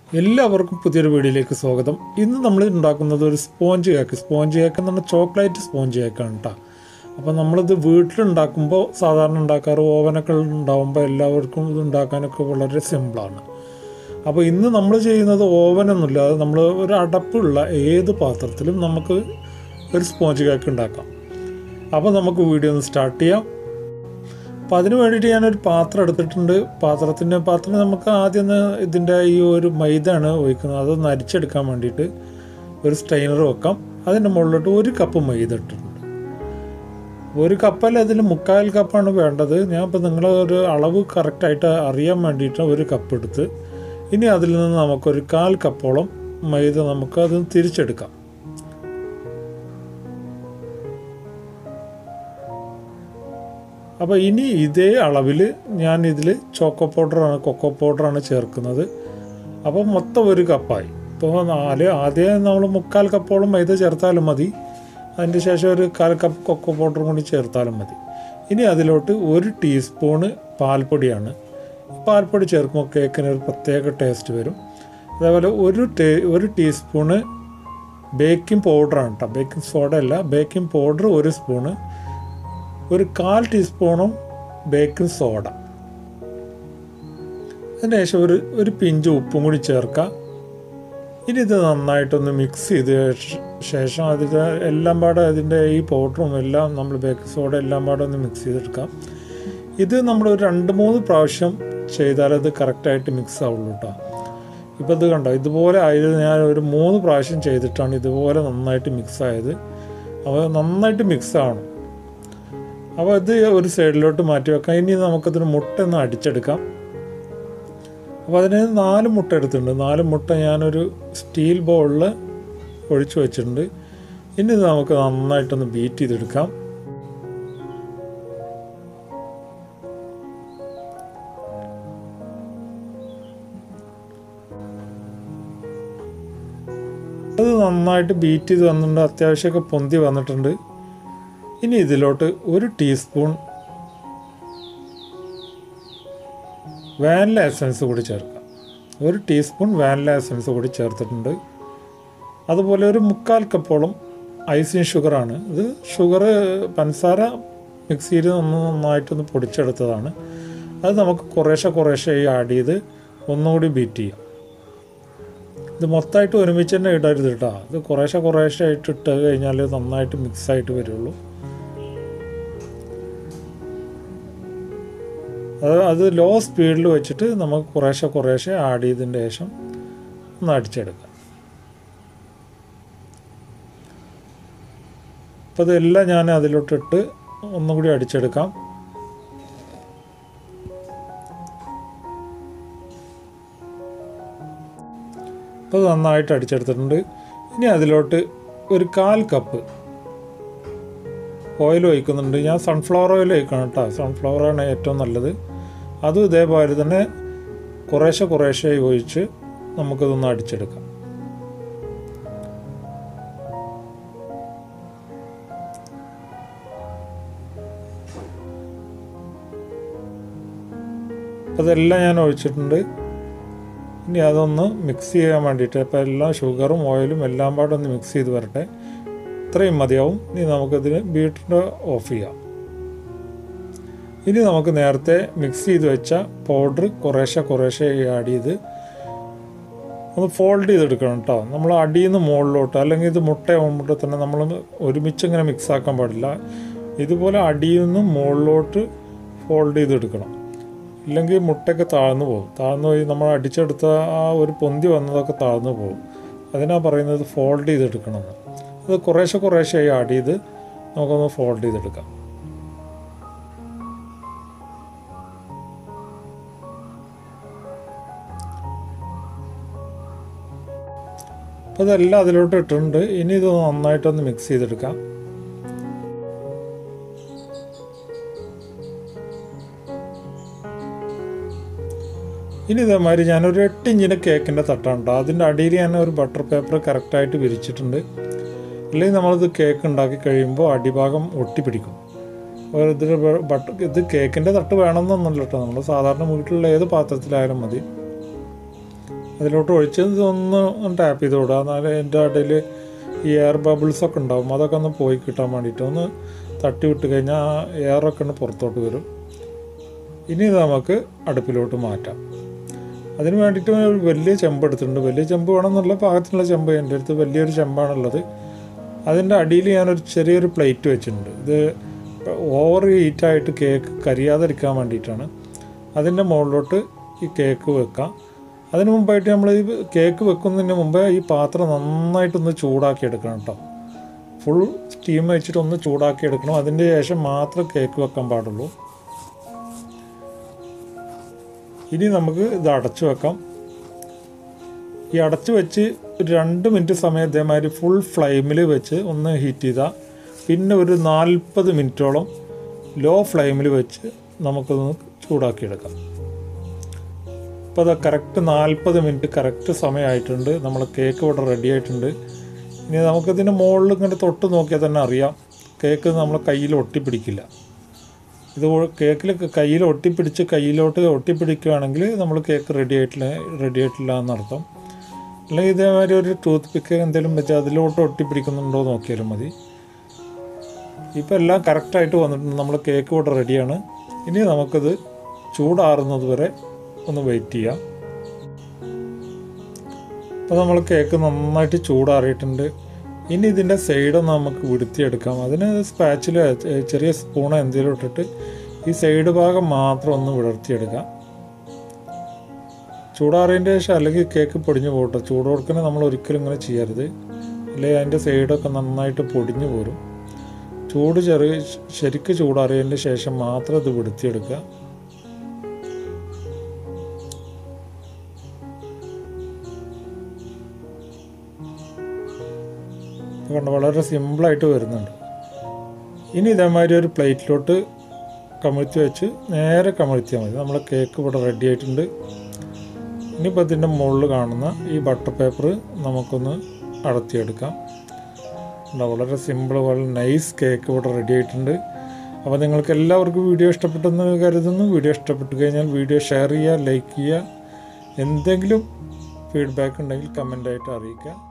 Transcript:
എല്ലാവർക്കും പുതിയൊരു വീഡിയോയിലേക്ക് സ്വാഗതം ഇന്ന് നമ്മൾ ഉണ്ടാക്കുന്നത് ഒരു സ്പോഞ്ച് കേക്ക് സ്പോഞ്ച് കേക്ക് എന്ന് പറഞ്ഞാൽ ചോക്ലേറ്റ് സ്പോഞ്ച് കേക്കാണ് കേട്ടോ അപ്പോൾ നമ്മളിത് വീട്ടിലുണ്ടാക്കുമ്പോൾ സാധാരണ ഉണ്ടാക്കാറ് ഓവനൊക്കെ ഉണ്ടാകുമ്പോൾ എല്ലാവർക്കും ഇത് ഉണ്ടാക്കാനൊക്കെ വളരെ സിമ്പിളാണ് അപ്പോൾ ഇന്ന് നമ്മൾ ചെയ്യുന്നത് ഓവനൊന്നുമില്ലാതെ നമ്മൾ ഒരു അടപ്പുള്ള ഏത് പാത്രത്തിലും നമുക്ക് ഒരു സ്പോഞ്ച് കേക്ക് ഉണ്ടാക്കാം അപ്പോൾ നമുക്ക് വീഡിയോ ഒന്ന് സ്റ്റാർട്ട് ചെയ്യാം അപ്പോൾ അതിന് വേണ്ടിയിട്ട് ഞാനൊരു പാത്രം എടുത്തിട്ടുണ്ട് പാത്രത്തിൻ്റെ പാത്രം നമുക്ക് ആദ്യം ഒന്ന് ഇതിൻ്റെ ഈ ഒരു മൈദയാണ് ഒഴിക്കുന്നത് അതൊന്ന് അരിച്ചെടുക്കാൻ വേണ്ടിയിട്ട് ഒരു സ്റ്റൈനർ വെക്കാം അതിൻ്റെ മുകളിലോട്ട് ഒരു കപ്പ് മൈദ ഇട്ടിട്ടുണ്ട് ഒരു കപ്പല്ല അതിൽ മുക്കാൽ കപ്പാണ് വേണ്ടത് ഞാൻ ഇപ്പോൾ നിങ്ങളെ ഒരു അളവ് കറക്റ്റായിട്ട് അറിയാൻ വേണ്ടിയിട്ട് ഒരു കപ്പ് എടുത്ത് ഇനി അതിൽ നിന്ന് നമുക്കൊരു കാൽ കപ്പോളം മൈദ നമുക്ക് അത് തിരിച്ചെടുക്കാം അപ്പോൾ ഇനി ഇതേ അളവിൽ ഞാൻ ഇതിൽ ചോക്കോ പൗഡറാണ് കൊക്കോ പൗഡറാണ് ചേർക്കുന്നത് അപ്പോൾ മൊത്തം ഒരു കപ്പായി ഇപ്പോൾ നാല് ആദ്യം നമ്മൾ മുക്കാൽ കപ്പോളം മൈദ ചേർത്താലും മതി അതിൻ്റെ ശേഷം ഒരു കാൽ കപ്പ് കൊക്കോ പൗഡറും കൂടി ചേർത്താലും മതി ഇനി അതിലോട്ട് ഒരു ടീസ്പൂണ് പാൽപ്പൊടിയാണ് പാൽപ്പൊടി ചേർക്കുമ്പോൾ കേക്കിന് ഒരു പ്രത്യേക ടേസ്റ്റ് വരും അതേപോലെ ഒരു ടേ ഒരു ടീസ്പൂണ് ബേക്കിംഗ് പൗഡറാണ് കേട്ടോ ബേക്കിംഗ് സോഡ അല്ല ബേക്കിംഗ് പൗഡർ ഒരു സ്പൂണ് ഒരു കാൽ ടീസ്പൂണും ബേക്കിംഗ് സോഡ അതിന് ശേഷം ഒരു ഒരു പിഞ്ച് ഉപ്പും കൂടി ചേർക്കാം ഇനി ഇത് നന്നായിട്ടൊന്ന് മിക്സ് ചെയ്ത ശേഷം അതിൻ്റെ എല്ലാം പാടെ അതിൻ്റെ ഈ പൗഡറും എല്ലാം നമ്മൾ ബേക്കിംഗ് സോഡ എല്ലാം പാടെ ഒന്ന് മിക്സ് ചെയ്തെടുക്കാം ഇത് നമ്മൾ ഒരു രണ്ട് മൂന്ന് പ്രാവശ്യം ചെയ്താലത് കറക്റ്റായിട്ട് മിക്സ് ആവുള്ളൂ കേട്ടോ ഇപ്പോൾ ഇത് കണ്ടോ ഇതുപോലെ ആയത് ഞാൻ ഒരു മൂന്ന് പ്രാവശ്യം ചെയ്തിട്ടാണ് ഇതുപോലെ നന്നായിട്ട് മിക്സ് ആയത് അപ്പോൾ നന്നായിട്ട് മിക്സ് ആവണം അപ്പോൾ ഇത് ഒരു സൈഡിലോട്ട് മാറ്റി വെക്കാം ഇനി നമുക്കതിന് മുട്ട ഒന്ന് അടിച്ചെടുക്കാം അപ്പോൾ അതിന് നാല് മുട്ട എടുത്തിട്ടുണ്ട് നാല് മുട്ട ഞാനൊരു സ്റ്റീൽ ബൗളിൽ ഒഴിച്ചു വെച്ചിട്ടുണ്ട് ഇനി ഇത് നമുക്ക് നന്നായിട്ടൊന്ന് ബീറ്റ് ചെയ്തെടുക്കാം അത് നന്നായിട്ട് ബീറ്റ് ചെയ്ത് വന്നിട്ടുണ്ട് അത്യാവശ്യമൊക്കെ പൊന്തി വന്നിട്ടുണ്ട് ഇനി ഇതിലോട്ട് ഒരു ടീസ്പൂൺ വാനില എസൻസ് കൂടി ചേർക്കാം ഒരു ടീസ്പൂൺ വാനില എസൻസ് കൂടി ചേർത്തിട്ടുണ്ട് അതുപോലെ ഒരു മുക്കാൽ കപ്പോളം ഐസിങ് ഷുഗറാണ് ഇത് ഷുഗർ പഞ്ചസാര മിക്സിയിൽ ഒന്ന് നന്നായിട്ടൊന്ന് പൊടിച്ചെടുത്തതാണ് അത് നമുക്ക് കുറേശ്ശെ കുറേശ്ശെ ആഡ് ചെയ്ത് ഒന്നുകൂടി ബീറ്റ് ചെയ്യാം ഇത് മൊത്തമായിട്ട് ഒരുമിച്ച് തന്നെ ഇടരുത് കേട്ടോ ഇത് കുറേശ്ശെ കുറേശ്ശെ ആയിട്ട് ഇട്ട് കഴിഞ്ഞാൽ നന്നായിട്ട് മിക്സായിട്ട് വരുള്ളൂ അത് അത് ലോ സ്പീഡിൽ വെച്ചിട്ട് നമുക്ക് കുറേശ്ശെ കുറേശ്ശെ ആഡ് ചെയ്തതിൻ്റെ ശേഷം ഒന്ന് അടിച്ചെടുക്കാം അപ്പോൾ ഇതെല്ലാം ഞാൻ അതിലോട്ടിട്ട് ഒന്നും കൂടി അടിച്ചെടുക്കാം അപ്പോൾ നന്നായിട്ട് അടിച്ചെടുത്തിട്ടുണ്ട് ഇനി അതിലോട്ട് ഒരു കാൽ കപ്പ് ഓയിൽ ഒഴിക്കുന്നുണ്ട് ഞാൻ സൺഫ്ലവർ ഓയിൽ ഒഴിക്കണം കേട്ടോ സൺഫ്ലവറാണ് ഏറ്റവും നല്ലത് അതും ഇതേപോലെ തന്നെ കുറേശ്ശെ കുറേശ്ശെ ഒഴിച്ച് നമുക്കിതൊന്ന് അടിച്ചെടുക്കാം അപ്പോൾ ഇതെല്ലാം ഞാൻ ഒഴിച്ചിട്ടുണ്ട് ഇനി അതൊന്ന് മിക്സ് ചെയ്യാൻ വേണ്ടിയിട്ട് അപ്പോൾ എല്ലാം ഷുഗറും ഓയിലും എല്ലാം പാടെ ഒന്ന് മിക്സ് ചെയ്ത് വരട്ടെ ഇത്രയും മതിയാവും ഇനി നമുക്കതിന് ബീറ്ററിൻ്റെ ഓഫ് ചെയ്യാം ഇനി നമുക്ക് നേരത്തെ മിക്സ് ചെയ്ത് വെച്ച പൗഡർ കുറേശ്ശെ കുറേശ്ശെ ആഡ് ചെയ്ത് ഒന്ന് ഫോൾഡ് ചെയ്തെടുക്കണം കേട്ടോ നമ്മൾ അടിയിൽ നിന്ന് മുകളിലോട്ട് അല്ലെങ്കിൽ ഇത് മുട്ടയാകുമ്പോൾ തന്നെ നമ്മൾ ഒരുമിച്ച് ഇങ്ങനെ മിക്സ് ആക്കാൻ പാടില്ല ഇതുപോലെ അടിയിൽ നിന്ന് മുകളിലോട്ട് ഫോൾഡ് ചെയ്തെടുക്കണം ഇല്ലെങ്കിൽ മുട്ടയൊക്കെ താഴ്ന്നു പോകും താഴ്ന്നു പോയി നമ്മൾ അടിച്ചെടുത്ത ആ ഒരു പൊന്തി വന്നതൊക്കെ താഴ്ന്നു പോകും അതിനാ പറയുന്നത് ഫോൾഡ് ചെയ്തെടുക്കണമെന്ന് അത് കുറേശ്ശെ കുറേശ്ശെയായി ആഡ് ചെയ്ത് നമുക്കൊന്ന് ഫോൾഡ് ചെയ്തെടുക്കാം അപ്പോൾ ഇതെല്ലാം അതിലോട്ട് ഇട്ടിട്ടുണ്ട് ഇനി ഇത് നന്നായിട്ടൊന്ന് മിക്സ് ചെയ്തെടുക്കാം ഇനി ഇതേമാതിരി ഞാനൊരു എട്ട് ഇഞ്ചിൻ്റെ കേക്കിൻ്റെ തട്ടാണ് കേട്ടോ അതിൻ്റെ അടിയിൽ ഞാൻ ഒരു ബട്ടർ പേപ്പർ കറക്റ്റായിട്ട് വിരിച്ചിട്ടുണ്ട് അല്ലെങ്കിൽ നമ്മളിത് കേക്ക് ഉണ്ടാക്കി കഴിയുമ്പോൾ അടിഭാഗം ഒട്ടിപ്പിടിക്കും അപ്പോൾ ഇതിൽ ബട്ടർ ഇത് കേക്കിൻ്റെ തട്ട് വേണമെന്നൊന്നുമില്ല കേട്ടോ നമ്മൾ സാധാരണ വീട്ടിലുള്ള ഏത് പാത്രത്തിലായാലും മതി അതിലോട്ട് ഒഴിച്ച് ഒന്ന് ടാപ്പ് ചെയ്ത് വിടുക എന്നാലും അതിൻ്റെ ഇടയിൽ ഈ എയർ ബബിൾസ് ഒക്കെ ഉണ്ടാവും അതൊക്കെ ഒന്ന് പോയി കിട്ടാൻ വേണ്ടിയിട്ട് ഒന്ന് തട്ടി വിട്ട് കഴിഞ്ഞാൽ ആ എയറൊക്കെ ഒന്ന് പുറത്തോട്ട് വരും ഇനി ഇത് നമുക്ക് അടുപ്പിലോട്ട് മാറ്റാം അതിന് വേണ്ടിയിട്ട് ഒരു വലിയ ചെമ്പ് എടുത്തിട്ടുണ്ട് വലിയ ചെമ്പ് വേണമെന്നുള്ള പാകത്തിനുള്ള ചെമ്പ് എൻ്റെ അടുത്ത് വലിയൊരു ചെമ്പാണുള്ളത് അതിൻ്റെ അടിയിൽ ഞാനൊരു ചെറിയൊരു പ്ലേറ്റ് വെച്ചിട്ടുണ്ട് ഇത് ഓവർ ഹീറ്റായിട്ട് കേക്ക് കരിയാതിരിക്കാൻ വേണ്ടിയിട്ടാണ് അതിൻ്റെ മുകളിലോട്ട് ഈ കേക്ക് വെക്കാം അതിന് മുമ്പായിട്ട് നമ്മൾ ഈ കേക്ക് വെക്കുന്നതിന് മുമ്പേ ഈ പാത്രം നന്നായിട്ടൊന്ന് ചൂടാക്കി എടുക്കണം കേട്ടോ ഫുൾ സ്റ്റീം വെച്ചിട്ട് ഒന്ന് ചൂടാക്കി എടുക്കണം അതിൻ്റെ ശേഷം മാത്രം കേക്ക് വെക്കാൻ പാടുള്ളൂ ഇനി നമുക്ക് ഇത് അടച്ചു വെക്കാം ഈ അടച്ചു വെച്ച് ഒരു രണ്ട് മിനിറ്റ് സമയം ഇതേമാതിരി ഫുൾ ഫ്ലെയിമിൽ വെച്ച് ഒന്ന് ഹീറ്റ് ചെയ്താൽ പിന്നെ ഒരു നാൽപ്പത് മിനിറ്റോളം ലോ ഫ്ലെയിമിൽ വെച്ച് നമുക്കൊന്ന് ചൂടാക്കിയെടുക്കാം ഇപ്പോൾ അത് കറക്റ്റ് നാൽപ്പത് മിനിറ്റ് കറക്റ്റ് സമയമായിട്ടുണ്ട് നമ്മൾ കേക്ക് ഇവിടെ റെഡി ആയിട്ടുണ്ട് ഇനി നമുക്കിതിൻ്റെ മുകളിൽ ഇങ്ങനെ തൊട്ട് നോക്കിയാൽ തന്നെ അറിയാം കേക്ക് നമ്മൾ കയ്യിൽ ഒട്ടിപ്പിടിക്കില്ല ഇത് കേക്കിൽ കയ്യിൽ ഒട്ടിപ്പിടിച്ച് കയ്യിലോട്ട് ഒട്ടിപ്പിടിക്കുകയാണെങ്കിൽ നമ്മൾ കേക്ക് റെഡി ആയിട്ടില്ല റെഡി ആയിട്ടില്ല എന്നർത്ഥം അല്ലെങ്കിൽ ഇതേമാതിരി ഒരു ടൂത്ത് പിക്ക് എന്തെങ്കിലും വെച്ച് അതിലോട്ട് ഒട്ടിപ്പിടിക്കുന്നുണ്ടോ എന്ന് നോക്കിയാലും മതി ഇപ്പം എല്ലാം കറക്റ്റായിട്ട് വന്നിട്ടുണ്ട് നമ്മൾ കേക്ക് ഇവിടെ റെഡിയാണ് ഇനി നമുക്കിത് ചൂടാറുന്നത് വരെ ഒന്ന് വെയിറ്റ് ചെയ്യാം അപ്പോൾ നമ്മൾ കേക്ക് നന്നായിട്ട് ചൂടാറിയിട്ടുണ്ട് ഇനി ഇതിൻ്റെ സൈഡ് നമുക്ക് വിടുത്തിയെടുക്കാം അതിന് സ്പാച്ചിൽ ചെറിയ സ്പൂൺ എന്തെങ്കിലും ഇട്ടിട്ട് ഈ സൈഡ് ഭാഗം മാത്രം ഒന്ന് വിടർത്തിയെടുക്കാം ചൂടാറിയതിൻ്റെ ശേഷം അല്ലെങ്കിൽ കേക്ക് പൊടിഞ്ഞു പോകട്ടെ ചൂട് കൊടുക്കുന്ന നമ്മൾ ഒരിക്കലും ഇങ്ങനെ ചെയ്യരുത് അല്ലെങ്കിൽ അതിൻ്റെ സൈഡൊക്കെ നന്നായിട്ട് പൊടിഞ്ഞു പോരും ചൂട് ചെറിയ ശരിക്ക് ചൂടാറിയതിൻ്റെ ശേഷം മാത്രം ഇത് വിടുത്തിയെടുക്കുക കണ്ട് വളരെ സിമ്പിളായിട്ട് വരുന്നുണ്ട് ഇനി ഇതേമാതിരി ഒരു പ്ലേറ്റിലോട്ട് കമിഴ്ത്തി വെച്ച് നേരെ കമിഴ്ത്തിയാൽ മതി നമ്മളെ കേക്ക് ഇവിടെ റെഡി ആയിട്ടുണ്ട് ഇനിയിപ്പോൾ ഇതിൻ്റെ മുകളിൽ കാണുന്ന ഈ ബട്ടർ പേപ്പർ നമുക്കൊന്ന് അടത്തിയെടുക്കാം കണ്ടോ, വളരെ സിമ്പിൾ വളരെ നൈസ് കേക്ക് ഇവിടെ റെഡി ആയിട്ടുണ്ട് അപ്പോൾ നിങ്ങൾക്ക് എല്ലാവർക്കും വീഡിയോ ഇഷ്ടപ്പെട്ടെന്ന് കരുതുന്നു വീഡിയോ ഇഷ്ടപ്പെട്ട് കഴിഞ്ഞാൽ വീഡിയോ ഷെയർ ചെയ്യുക ലൈക്ക് ചെയ്യുക എന്തെങ്കിലും ഫീഡ്ബാക്ക് ഉണ്ടെങ്കിൽ കമൻ്റായിട്ട് അറിയിക്കുക